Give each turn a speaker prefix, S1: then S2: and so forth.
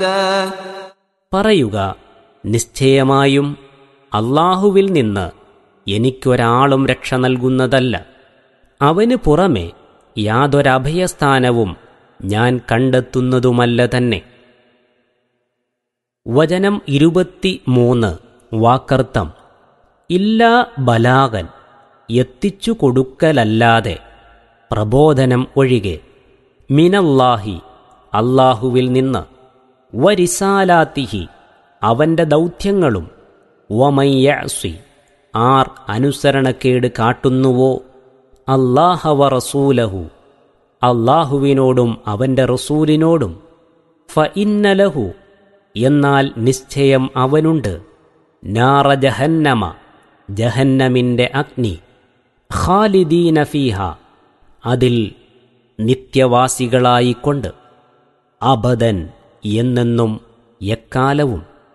S1: പറയുക നിശ്ചയമായും അള്ളാഹുവിൽ നിന്ന് എനിക്കൊരാളും രക്ഷ നൽകുന്നതല്ല അവന് പുറമെ യാതൊരഭയസ്ഥാനവും ഞാൻ കണ്ടെത്തുന്നതുമല്ല തന്നെ വചനം ഇരുപത്തി മൂന്ന് വാക്കർത്തം ഇല്ലാ ബലാകൻ എത്തിച്ചു കൊടുക്കലല്ലാതെ പ്രബോധനം ഒഴികെ മിനല്ലാഹി അള്ളാഹുവിൽ നിന്ന് വരിസാലാത്തിഹി അവന്റെ ദൗത്യങ്ങളും വമയ്യസി ആർ അനുസരണക്കേട് കാട്ടുന്നുവോ അല്ലാഹവ റസൂലഹു അള്ളാഹുവിനോടും അവന്റെ റസൂലിനോടും ഫ ഇന്നലഹു എന്നാൽ നിശ്ചയം അവനുണ്ട് നാറ ജഹന്നമ ജഹന്നമിന്റെ അഗ്നി ഖാലിദീന ഫീഹ അതിൽ നിത്യവാസികളായിക്കൊണ്ട് അബദൻ എന്നെന്നും എക്കാലവും